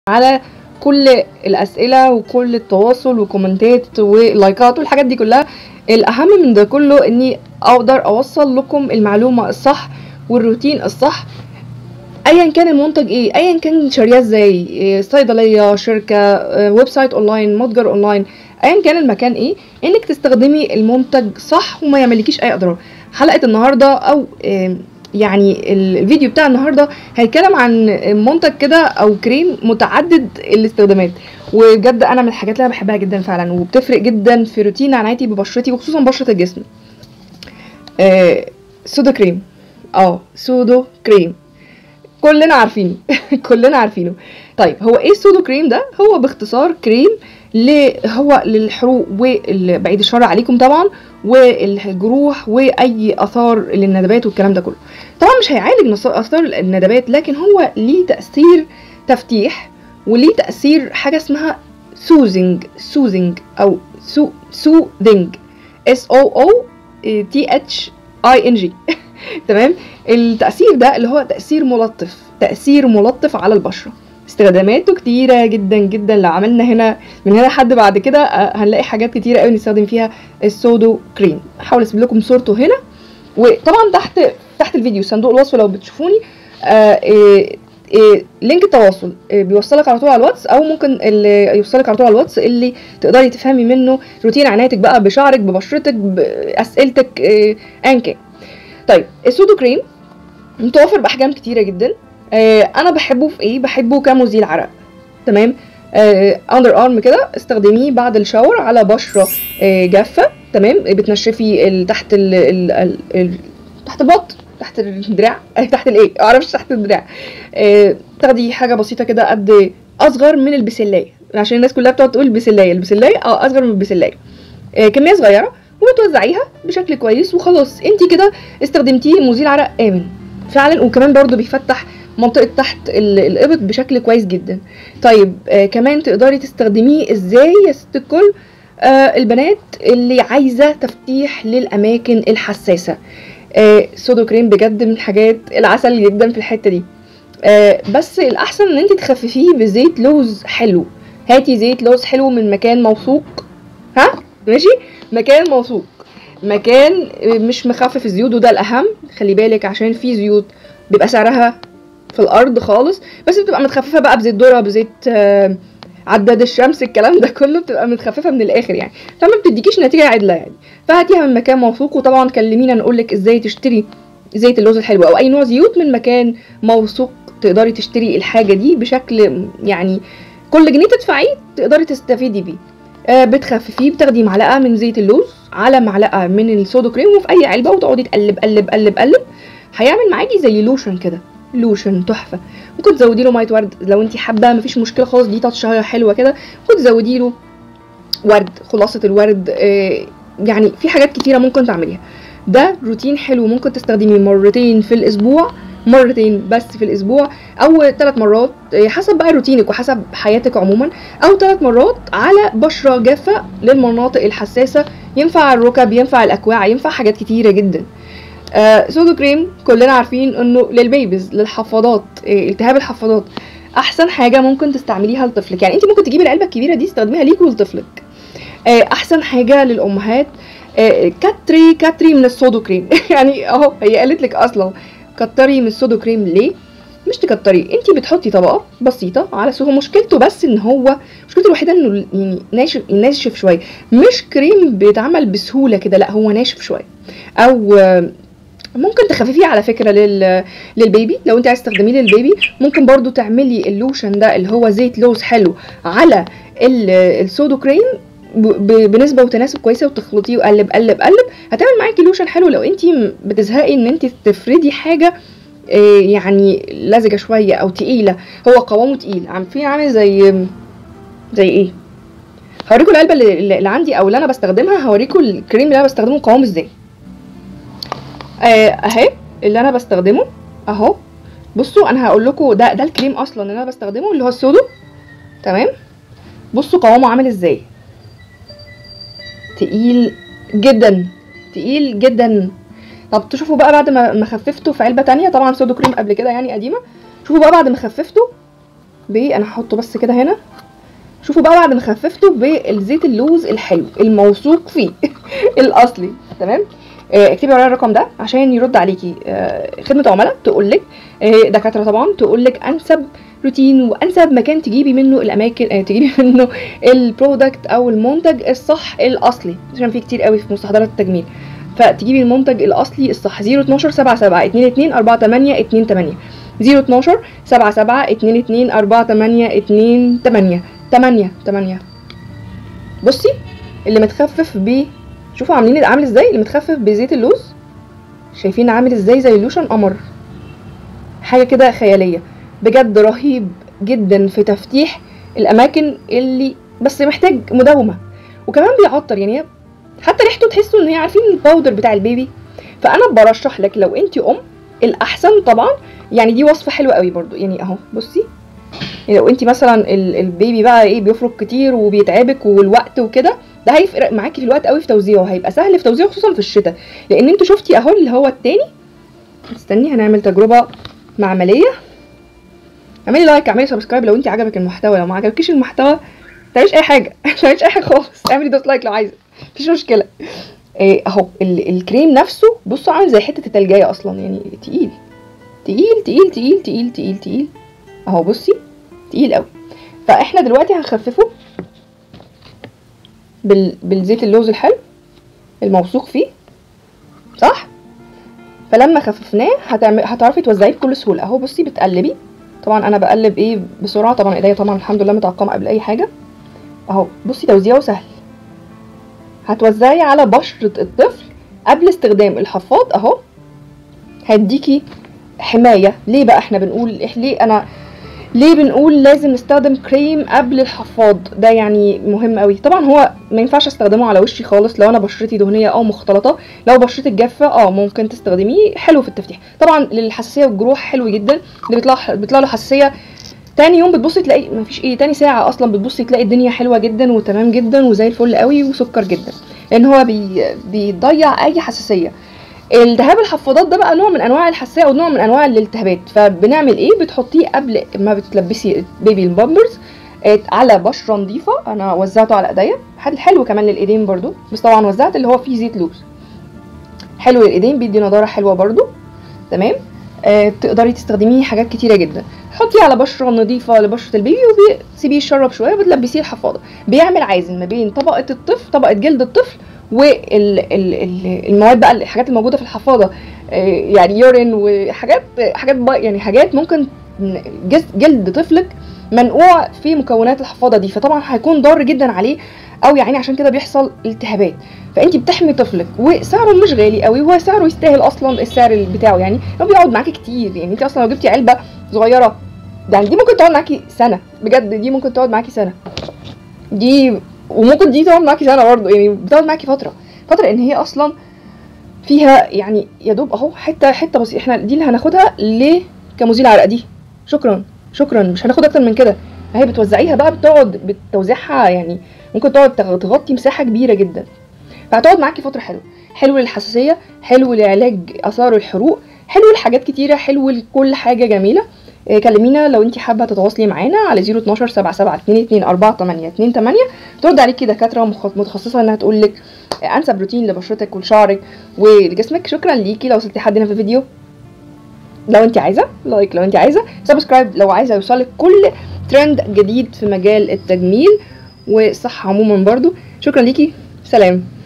على كل الاسئله وكل التواصل وكومنتات ولايكات والحاجات دي كلها الاهم من ده كله اني اقدر اوصل لكم المعلومه الصح والروتين الصح ايا كان المنتج ايه ايا كان شارياه ازاي إيه، صيدليه شركه آه، ويب سايت اونلاين متجر اونلاين ايا كان المكان ايه انك تستخدمي المنتج صح وما يعملكيش اي اضرار حلقه النهارده او آم، يعني ال- الفيديو بتاع النهارده هيتكلم عن منتج كده او كريم متعدد الاستخدامات وبجد انا من الحاجات اللي انا بحبها جدا فعلا وبتفرق جدا في روتين عنايتي ببشرتي وخصوصا بشره الجسم آه سودو كريم اه سودو كريم كلنا عارفينه كلنا عارفينه طيب هو ايه السودو كريم ده هو باختصار كريم ل هو للحروق وبعيد الشر عليكم طبعا والجروح واي اثار للندبات والكلام ده كله طبعا مش هيعالج نص- اثار الندبات لكن هو ليه تاثير تفتيح وليه تاثير حاجه اسمها سوزنج سوزنج او سو سوذنج اس او او تي اتش اي ان جي تمام التأثير ده اللي هو تأثير ملطف تأثير ملطف على البشرة استخداماته كتيرة جدا جدا لو عملنا هنا من هنا لحد بعد كده آه، هنلاقي حاجات كتيرة قوي نستخدم فيها السودو كريم هحاول اسيب لكم صورته هنا وطبعا تحت تحت الفيديو صندوق الوصف لو بتشوفوني آه إيه إيه لينك التواصل إيه بيوصلك على طول على الواتس او ممكن اللي يوصلك على طول على الواتس اللي تقدري تفهمي منه روتين عنايتك بقى بشعرك ببشرتك باسئلتك إيه ايا كان طيب السودو كريم متوفر باحجام كتيره جدا آه انا بحبه في ايه بحبه كمزيل عرق تمام اندر ارم كده استخدميه بعد الشاور على بشره آه جافه تمام بتنشفي ال- تحت ال ال ال ال تحت البط تحت الدراع آه، تحت الايه معرفش تحت الدراع آه تاخدي حاجه بسيطه كده قد اصغر من البسلايه عشان الناس كلها بتقعد تقول البسلايه البسلايه اه اصغر من البسلايه آه كميه صغيره وبتوزعيها بشكل كويس وخلاص انت كده استخدمتيه مزيل عرق امن فعلا وكمان برضو بيفتح منطقة تحت ال- الإبط بشكل كويس جدا طيب آه كمان تقدري تستخدميه ازاي يا ست الكل آه البنات اللي عايزة تفتيح للأماكن الحساسة آه سودو كريم بجد من الحاجات العسل جدا في الحتة دي آه بس الأحسن ان انت تخففيه بزيت لوز حلو هاتي زيت لوز حلو من مكان موثوق ها ماشي مكان موثوق مكان مش مخفف الزيوت وده الاهم خلي بالك عشان في زيوت بيبقى سعرها في الارض خالص بس بتبقى متخففه بقى بزيت ذره بزيت آه، عداد الشمس الكلام ده كله بتبقى متخففه من الاخر يعني فما بتديكيش نتيجه عدله يعني فهاتيها من مكان موثوق وطبعا كلمينا نقول لك ازاي تشتري زيت اللوز الحلو او اي نوع زيوت من مكان موثوق تقدري تشتري الحاجه دي بشكل يعني كل جنيه تدفعيه تقدري تستفيدي بيه آه، بتخففيه بتاخدي معلقه من زيت اللوز على معلقه من السودو كريم وفي اي علبه وتقعدي تقلب قلب قلب قلب هيعمل معاكي زي لوشن كده لوشن تحفه ممكن تزودي له ميه ورد لو انت حابه مفيش مشكله خالص دي تاتشايه حلوه كده ممكن تزودي له ورد خلاصه الورد آه، يعني في حاجات كتيره ممكن تعمليها ده روتين حلو ممكن تستخدميه مرتين في الاسبوع مرتين بس في الاسبوع او ثلاث مرات آه، حسب بقى روتينك وحسب حياتك عموما او ثلاث مرات على بشره جافه للمناطق الحساسه ينفع الركب ينفع الاكواع ينفع حاجات كتيره جدا آه سودو كريم كلنا عارفين انه للبيبيز للحفاضات آه التهاب الحفاضات احسن حاجه ممكن تستعمليها لطفلك يعني انت ممكن تجيبي العلبه الكبيره دي تستخدميها ليك ولطفلك آه احسن حاجه للامهات آه كتري كتري من السودو كريم يعني اهو هي قالت لك اصلا كتري من السودو كريم ليه مش تكتري انت بتحطي طبقه بسيطه على سوق مشكلته بس ان هو مشكلته الوحيده انه يعني ناشف ناشف شويه مش كريم بيتعمل بسهوله كده لا هو ناشف شويه او آه، ممكن تخففيه على فكره لل... للبيبي لو انت عايز تستخدميه للبيبي ممكن برضو تعملي اللوشن ده اللي هو زيت لوز حلو على ال... السودو كريم ب... ب... بنسبه وتناسب كويسه وتخلطيه وقلب قلب قلب هتعمل معاكي لوشن حلو لو انت م- بتزهقي ان انت تفردي حاجه آه، يعني لزجه شويه او تقيله هو قوامه تقيل عارفين عامل زي زي ايه هوريكم العلبه اللي, اللي عندي او اللي انا بستخدمها هوريكم الكريم اللي انا بستخدمه قوامه ازاي آه، اهي اللي انا بستخدمه اهو بصوا انا هقول لكم ده ده الكريم اصلا اللي انا بستخدمه اللي هو السودو تمام بصوا قوامه عامل ازاي تقيل جدا تقيل جدا طب تشوفوا بقى بعد ما ما خففته في علبه تانية طبعا سودو كريم قبل كده يعني قديمه شوفوا بقى بعد ما خففته ب انا هحطه بس كده هنا شوفوا بقى بعد ما خففته بالزيت اللوز الحلو الموثوق فيه الاصلي تمام آه، اكتبي ورايا الرقم ده عشان يرد عليكي آه، خدمه عملاء تقول لك دكاتره طبعا تقول لك انسب روتين وانسب مكان تجيبي منه الاماكن آه، تجيبي منه البرودكت او المنتج الصح الاصلي عشان في كتير قوي في مستحضرات التجميل فتجيبي المنتج الاصلي الصح 012 77 22 48 28 012 77 22 48 28 8 8 بصي اللي متخفف ب شوفوا عاملين عامل ازاي اللي متخفف بزيت اللوز شايفين عامل ازاي زي اللوشن قمر حاجه كده خياليه بجد رهيب جدا في تفتيح الاماكن اللي بس محتاج مداومه وكمان بيعطر يعني حتى ريحته تحسوا ان هي عارفين الباودر بتاع البيبي فانا برشح لك لو انت ام الاحسن طبعا يعني دي وصفه حلوه قوي برضو يعني اهو بصي يعني لو انت مثلا ال- البيبي بقى ايه بيفرك كتير وبيتعبك والوقت وكده ده هيفرق معاكي في الوقت قوي في توزيعه هيبقى سهل في توزيعه خصوصا في الشتاء لان انتوا شفتي اهو اللي هو التاني استني هنعمل تجربه معمليه اعملي لايك اعملي سبسكرايب لو انت عجبك المحتوى لو ما عجبكيش المحتوى تعمليش اي حاجه ما تعمليش اي حاجه خالص اعملي دوت لايك لو عايزه مفيش مشكله ايه اهو ال- الكريم نفسه بصوا عامل زي حته التلجايه اصلا يعني تقيل تقيل تقيل تقيل تقيل تقيل تقيل اهو بصي تقيل قوي فاحنا دلوقتي هنخففه بال... بالزيت اللوز الحلو الموثوق فيه صح فلما خففناه هتعمل هتعرفي توزعيه بكل سهوله اهو بصي بتقلبي طبعا انا بقلب ايه بسرعه طبعا ايديا طبعا الحمد لله متعقمه قبل اي حاجه اهو بصي توزيعه سهل هتوزعي على بشرة الطفل قبل استخدام الحفاض اهو هيديكي حماية ليه بقى احنا بنقول إح- ليه انا ليه بنقول لازم نستخدم كريم قبل الحفاض ده يعني مهم قوي طبعا هو ما ينفعش استخدمه على وشي خالص لو انا بشرتي دهنيه او مختلطه لو بشرتك جافه اه ممكن تستخدميه حلو في التفتيح طبعا للحساسيه والجروح حلو جدا اللي بيطلع بيطلع له حساسيه تاني يوم بتبصي تلاقي مفيش ايه تاني ساعه اصلا بتبصي تلاقي الدنيا حلوه جدا وتمام جدا وزي الفل قوي وسكر جدا لان هو بي بيضيع اي حساسيه التهاب الحفاضات ده بقى نوع من انواع الحساسيه او نوع من انواع الالتهابات فبنعمل ايه بتحطيه قبل ما بتلبسي بيبي البامبرز آه، على بشره نظيفه انا وزعته على ايديا حل- حلو كمان للايدين برضو بس طبعا وزعت اللي هو فيه زيت لوز حلو للايدين بيدي نضاره حلوه برضو تمام آه تقدري تستخدميه حاجات كتيره جدا حطيه على بشره نظيفه لبشره البيبي وتسيبيه يشرب شويه وبتلبسيه الحفاضه بيعمل عازل ما بين طبقه الطفل طبقه جلد الطفل والمواد بقى الحاجات الموجوده في الحفاضه آه، يعني يورين وحاجات حاجات بقى- يعني حاجات ممكن جس- جلد طفلك منقوع في مكونات الحفاضه دي فطبعا هيكون ضار جدا عليه او يعني عشان كده بيحصل التهابات فانت بتحمي طفلك وسعره مش غالي قوي وهو سعره يستاهل اصلا السعر بتاعه يعني هو بيقعد معاكي كتير يعني انت اصلا لو جبتي علبه صغيره يعني دي ممكن تقعد معاكي سنه بجد دي ممكن تقعد معاكي سنه دي وممكن دي تقعد معاكي سنه برضه يعني بتقعد معاكي فتره فتره ان هي اصلا فيها يعني يا دوب اهو حته حته بس احنا دي اللي هناخدها لكمزيل عرق دي شكرا شكرا مش هناخد اكتر من كده هي بتوزعيها بقى بتقعد بتوزعها يعني ممكن تقعد تغ- تغطي مساحه كبيره جدا فهتقعد معاكي فتره حلوه حلو للحساسيه حلو لعلاج اثار الحروق حلو لحاجات كتيره حلو لكل حاجه جميله إيه، كلمينا لو انت حابه تتواصلي معانا على 012 77 22 48 28 ترد عليكي دكاتره مخ- متخصصه انها تقول لك انسب روتين لبشرتك ولشعرك ولجسمك شكرا ليكي لو وصلتي لحد هنا في الفيديو لو انت عايزه لايك لو انت عايزه سبسكرايب لو عايزه يوصلك كل ترند جديد في مجال التجميل والصحه عموما برضو شكرا ليكي سلام